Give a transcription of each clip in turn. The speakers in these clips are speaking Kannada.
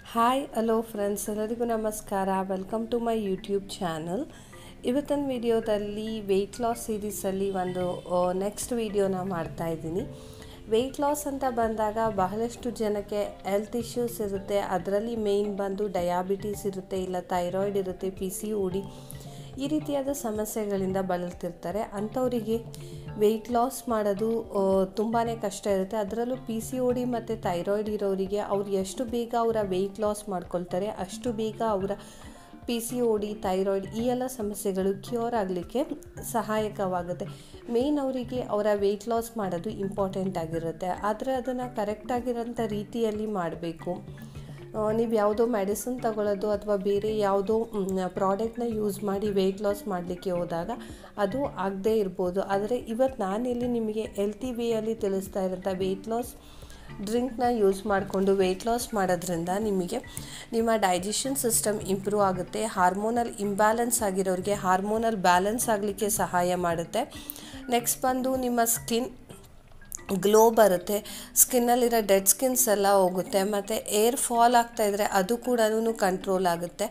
ಹಾಯ್ ಹಲೋ ಫ್ರೆಂಡ್ಸ್ ಎಲ್ಲರಿಗೂ ನಮಸ್ಕಾರ welcome to my YouTube channel ಇವತ್ತಿನ ವಿಡಿಯೋದಲ್ಲಿ ವೆಯ್ಟ್ ಲಾಸ್ ಸೀರೀಸಲ್ಲಿ ಒಂದು ನೆಕ್ಸ್ಟ್ ವಿಡಿಯೋನ ಮಾಡ್ತಾ ಇದ್ದೀನಿ ವೆಯ್ಟ್ ಲಾಸ್ ಅಂತ ಬಂದಾಗ ಬಹಳಷ್ಟು ಜನಕ್ಕೆ ಹೆಲ್ತ್ ಇಶ್ಯೂಸ್ ಇರುತ್ತೆ ಅದರಲ್ಲಿ ಮೇಯ್ನ್ ಬಂದು ಡಯಾಬಿಟೀಸ್ ಇರುತ್ತೆ ಇಲ್ಲ ಥೈರಾಯ್ಡ್ ಇರುತ್ತೆ ಪಿ ಸಿ ಓಡಿ ಈ ರೀತಿಯಾದ ಸಮಸ್ಯೆಗಳಿಂದ ಬಳಲ್ತಿರ್ತಾರೆ ಅಂಥವರಿಗೆ ವೆಯ್ಟ್ ಲಾಸ್ ಮಾಡೋದು ತುಂಬಾ ಕಷ್ಟ ಇರುತ್ತೆ ಅದರಲ್ಲೂ ಪಿ ಸಿ ಓ ಡಿ ಮತ್ತು ಥೈರಾಯ್ಡ್ ಇರೋರಿಗೆ ಅವ್ರು ಎಷ್ಟು ಬೇಗ ಅವರ ವೆಯ್ಟ್ ಲಾಸ್ ಮಾಡ್ಕೊಳ್ತಾರೆ ಅಷ್ಟು ಬೇಗ ಅವರ P C O D thyroid ಈ ಎಲ್ಲ ಸಮಸ್ಯೆಗಳು ಕ್ಯೂರ್ ಆಗಲಿಕ್ಕೆ ಸಹಾಯಕವಾಗುತ್ತೆ ಮೇಯ್ನ್ ಅವರಿಗೆ ಅವರ ವೆಯ್ಟ್ ಲಾಸ್ ಮಾಡೋದು ಇಂಪಾರ್ಟೆಂಟ್ ಆಗಿರುತ್ತೆ ಆದರೆ ಅದನ್ನು ಕರೆಕ್ಟಾಗಿರೋಂಥ ರೀತಿಯಲ್ಲಿ ಮಾಡಬೇಕು ನೀವು ಯಾವುದೋ ಮೆಡಿಸಿನ್ ತಗೊಳ್ಳೋದು ಅಥವಾ ಬೇರೆ ಯಾವುದೋ ಪ್ರಾಡಕ್ಟ್ನ ಯೂಸ್ ಮಾಡಿ ವೆಯ್ಟ್ ಲಾಸ್ ಮಾಡಲಿಕ್ಕೆ ಹೋದಾಗ ಅದು ಆಗದೇ ಇರ್ಬೋದು ಆದರೆ ಇವತ್ತು ನಾನಿಲ್ಲಿ ನಿಮಗೆ ಹೆಲ್ತಿ ವೇಯಲ್ಲಿ ತಿಳಿಸ್ತಾ ಇರೋಂಥ ವೆಯ್ಟ್ ಲಾಸ್ ಡ್ರಿಂಕ್ನ ಯೂಸ್ ಮಾಡಿಕೊಂಡು ವೆಯ್ಟ್ ಲಾಸ್ ಮಾಡೋದ್ರಿಂದ ನಿಮಗೆ ನಿಮ್ಮ ಡೈಜೆಷನ್ ಸಿಸ್ಟಮ್ ಇಂಪ್ರೂವ್ ಆಗುತ್ತೆ ಹಾರ್ಮೋನಲ್ ಇಂಬ್ಯಾಲೆನ್ಸ್ ಆಗಿರೋರಿಗೆ ಹಾರ್ಮೋನಲ್ ಬ್ಯಾಲೆನ್ಸ್ ಆಗಲಿಕ್ಕೆ ಸಹಾಯ ಮಾಡುತ್ತೆ ನೆಕ್ಸ್ಟ್ ಬಂದು ನಿಮ್ಮ ಸ್ಕಿನ್ ಗ್ಲೋ ಬರುತ್ತೆ ಸ್ಕಿನ್ನಲ್ಲಿರೋ ಡೆಡ್ ಸ್ಕಿನ್ಸ್ ಎಲ್ಲ ಹೋಗುತ್ತೆ ಮತ್ತು ಏರ್ ಫಾಲ್ ಆಗ್ತಾಯಿದ್ರೆ ಅದು ಕೂಡ ಕಂಟ್ರೋಲ್ ಆಗುತ್ತೆ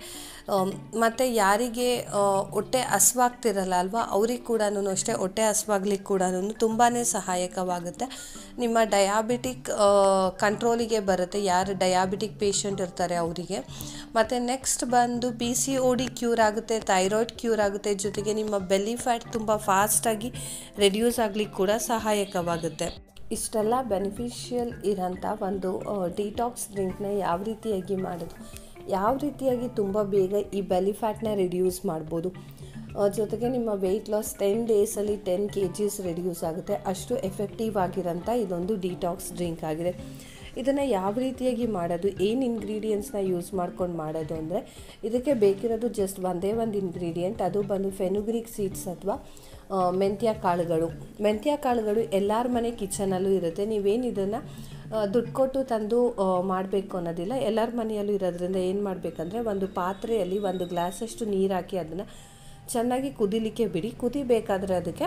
ಮತ್ತು ಯಾರಿಗೆ ಹೊಟ್ಟೆ ಹಸ್ವಾಗ್ತಿರಲ್ಲ ಅಲ್ವಾ ಅವ್ರಿಗೆ ಕೂಡ ಅಷ್ಟೇ ಹೊಟ್ಟೆ ಹಸ್ವಾಗ್ಲಿಕ್ಕೆ ಕೂಡ ತುಂಬಾ ಸಹಾಯಕವಾಗುತ್ತೆ ನಿಮ್ಮ ಡಯಾಬಿಟಿಕ್ ಕಂಟ್ರೋಲಿಗೆ ಬರುತ್ತೆ ಯಾರು ಡಯಾಬಿಟಿಕ್ ಪೇಷಂಟ್ ಇರ್ತಾರೆ ಅವರಿಗೆ ಮತ್ತು ನೆಕ್ಸ್ಟ್ ಬಂದು P C O D cure ಆಗುತ್ತೆ ಥೈರಾಯ್ಡ್ ಕ್ಯೂರ್ ಆಗುತ್ತೆ ಜೊತೆಗೆ ನಿಮ್ಮ ಬೆಲ್ಲಿ ಫ್ಯಾಟ್ ತುಂಬ ಫಾಸ್ಟಾಗಿ ರೆಡ್ಯೂಸ್ ಆಗಲಿಕ್ಕೆ ಕೂಡ ಸಹಾಯಕವಾಗುತ್ತೆ ಇಷ್ಟೆಲ್ಲ ಬೆನಿಫಿಷಿಯಲ್ ಇರೋಂಥ ಒಂದು ಡಿಟಾಕ್ಸ್ ಡ್ರಿಂಕ್ನ ಯಾವ ರೀತಿಯಾಗಿ ಮಾಡೋದು ಯಾವ ರೀತಿಯಾಗಿ ತುಂಬ ಬೇಗ ಈ ಬೆಲಿ ಫ್ಯಾಟ್ನ ರಿಡ್ಯೂಸ್ ಮಾಡ್ಬೋದು ಜೊತೆಗೆ ನಿಮ್ಮ ವೆಯ್ಟ್ ಲಾಸ್ ಟೆನ್ ಡೇಸಲ್ಲಿ ಟೆನ್ ಕೆ ಜಿಸ್ ರಿಡ್ಯೂಸ್ ಆಗುತ್ತೆ ಅಷ್ಟು ಎಫೆಕ್ಟಿವ್ ಆಗಿರೋಂಥ ಇದೊಂದು ಡಿಟಾಕ್ಸ್ ಡ್ರಿಂಕ್ ಆಗಿದೆ ಇದನ್ನು ಯಾವ ರೀತಿಯಾಗಿ ಮಾಡೋದು ಏನು ಇಂಗ್ರೀಡಿಯೆಂಟ್ಸ್ನ ಯೂಸ್ ಮಾಡ್ಕೊಂಡು ಮಾಡೋದು ಅಂದರೆ ಇದಕ್ಕೆ ಬೇಕಿರೋದು ಜಸ್ಟ್ ಒಂದೇ ಒಂದು ಇಂಗ್ರೀಡಿಯೆಂಟ್ ಅದು ಬಂದು ಫೆನುಗ್ರಿಕ್ ಸೀಡ್ಸ್ ಅಥವಾ ಮೆಂತ್ಯ ಕಾಳುಗಳು ಮೆಂತ್ಯ ಕಾಳುಗಳು ಎಲ್ಲರ ಮನೆ ಕಿಚನಲ್ಲೂ ಇರುತ್ತೆ ನೀವೇನು ಇದನ್ನು ದುಡ್ಡು ಕೊಟ್ಟು ತಂದು ಮಾಡಬೇಕು ಅನ್ನೋದಿಲ್ಲ ಎಲ್ಲರ ಮನೆಯಲ್ಲೂ ಇರೋದ್ರಿಂದ ಏನು ಮಾಡಬೇಕಂದ್ರೆ ಒಂದು ಪಾತ್ರೆಯಲ್ಲಿ ಒಂದು ಗ್ಲಾಸಷ್ಟು ನೀರು ಹಾಕಿ ಅದನ್ನು ಚೆನ್ನಾಗಿ ಕುದಿಲಿಕ್ಕೆ ಬಿಡಿ ಕುದಿಬೇಕಾದ್ರೆ ಅದಕ್ಕೆ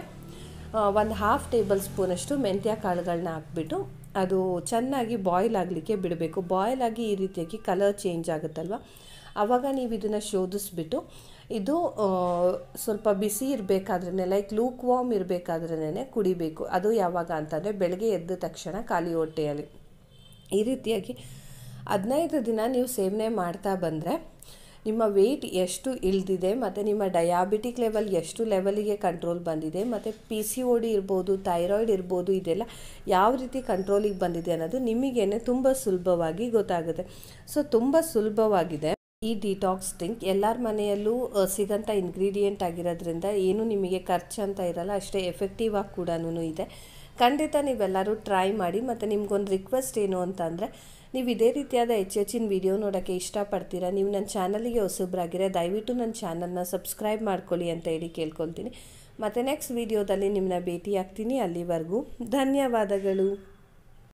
ಒಂದು ಹಾಫ್ ಟೇಬಲ್ ಸ್ಪೂನಷ್ಟು ಮೆಂತ್ಯ ಕಾಳುಗಳನ್ನ ಹಾಕ್ಬಿಟ್ಟು ಅದು ಚೆನ್ನಾಗಿ ಬಾಯ್ಲ್ ಆಗಲಿಕ್ಕೆ ಬಿಡಬೇಕು ಬಾಯ್ಲ್ ಆಗಿ ಈ ರೀತಿಯಾಗಿ ಕಲರ್ ಚೇಂಜ್ ಆಗುತ್ತಲ್ವ ಆವಾಗ ನೀವು ಇದನ್ನು ಶೋಧಿಸ್ಬಿಟ್ಟು ಇದು ಸ್ವಲ್ಪ ಬಿಸಿ ಇರಬೇಕಾದ್ರೇ ಲೈಕ್ ಲೂಕ್ ವಾಮ್ ಇರಬೇಕಾದ್ರೇ ಕುಡಿಬೇಕು ಅದು ಯಾವಾಗ ಅಂತಂದರೆ ಬೆಳಗ್ಗೆ ಎದ್ದ ತಕ್ಷಣ ಖಾಲಿ ಹೊಟ್ಟೆಯಲ್ಲಿ ಈ ರೀತಿಯಾಗಿ ಹದಿನೈದು ದಿನ ನೀವು ಸೇವನೆ ಮಾಡ್ತಾ ಬಂದರೆ ನಿಮ್ಮ ವೆಯ್ಟ್ ಎಷ್ಟು ಇಳಿದಿದೆ ಮತ್ತು ನಿಮ್ಮ ಡಯಾಬಿಟಿಕ್ ಲೆವೆಲ್ ಎಷ್ಟು ಲೆವೆಲಿಗೆ ಕಂಟ್ರೋಲ್ ಬಂದಿದೆ ಮತ್ತು ಪಿ ಸಿ ಓ ಡಿ ಇರ್ಬೋದು ಥೈರಾಯ್ಡ್ ಇರ್ಬೋದು ಇದೆಲ್ಲ ಯಾವ ರೀತಿ ಕಂಟ್ರೋಲಿಗೆ ಬಂದಿದೆ ಅನ್ನೋದು ನಿಮಗೇನೆ ತುಂಬ ಸುಲಭವಾಗಿ ಗೊತ್ತಾಗುತ್ತೆ ಸೊ ತುಂಬ ಸುಲಭವಾಗಿದೆ ಈ ಡಿಟಾಕ್ಸ್ ಡ್ರಿಂಕ್ ಎಲ್ಲರ ಮನೆಯಲ್ಲೂ ಸಿಗೋಂಥ ಇಂಗ್ರೀಡಿಯೆಂಟ್ ಆಗಿರೋದ್ರಿಂದ ಏನು ನಿಮಗೆ ಖರ್ಚು ಅಂತ ಇರಲ್ಲ ಅಷ್ಟೇ ಎಫೆಕ್ಟಿವ್ ಆಗಿ ಕೂಡ ಇದೆ ಖಂಡಿತ ನೀವೆಲ್ಲರೂ ಟ್ರೈ ಮಾಡಿ ಮತ್ತು ನಿಮ್ಗೊಂದು ರಿಕ್ವೆಸ್ಟ್ ಏನು ಅಂತಂದರೆ ನೀವು ಇದೇ ರೀತಿಯಾದ ಹೆಚ್ಚು ಹೆಚ್ಚಿನ ವಿಡಿಯೋ ನೋಡೋಕ್ಕೆ ಇಷ್ಟಪಡ್ತೀರಾ ನೀವು ನನ್ನ ಚಾನಲಿಗೆ ಹೊಸಬ್ರಾಗಿರೆ ದಯವಿಟ್ಟು ನನ್ನ ಚಾನಲ್ನ ಸಬ್ಸ್ಕ್ರೈಬ್ ಮಾಡ್ಕೊಳ್ಳಿ ಅಂತ ಹೇಳಿ ಕೇಳ್ಕೊಳ್ತೀನಿ ಮತ್ತು ನೆಕ್ಸ್ಟ್ ವಿಡಿಯೋದಲ್ಲಿ ನಿಮ್ಮನ್ನ ಭೇಟಿ ಆಗ್ತೀನಿ ಅಲ್ಲಿವರೆಗೂ ಧನ್ಯವಾದಗಳು